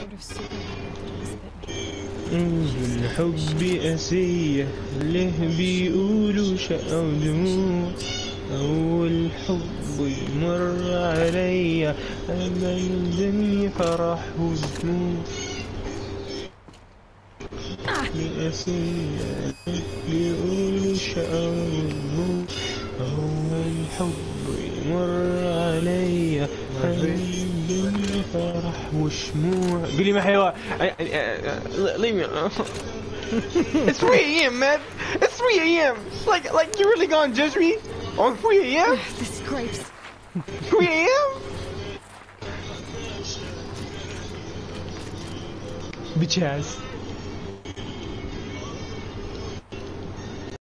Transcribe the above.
الحب أسية له بيقولوا شقة ودموع أول حب يمر عليا أما الدنيا فرح ودموع أسية له بيقولوا شقة ودموع أول حب يمر عليا أما الدنيا فرح وشموع قولي ما حيوان leave me alone It's 3 a.m. man. It's 3 a.m. Like, like you really gonna judge me on 3 a.m. This grapes. 3 a.m. Bitch ass.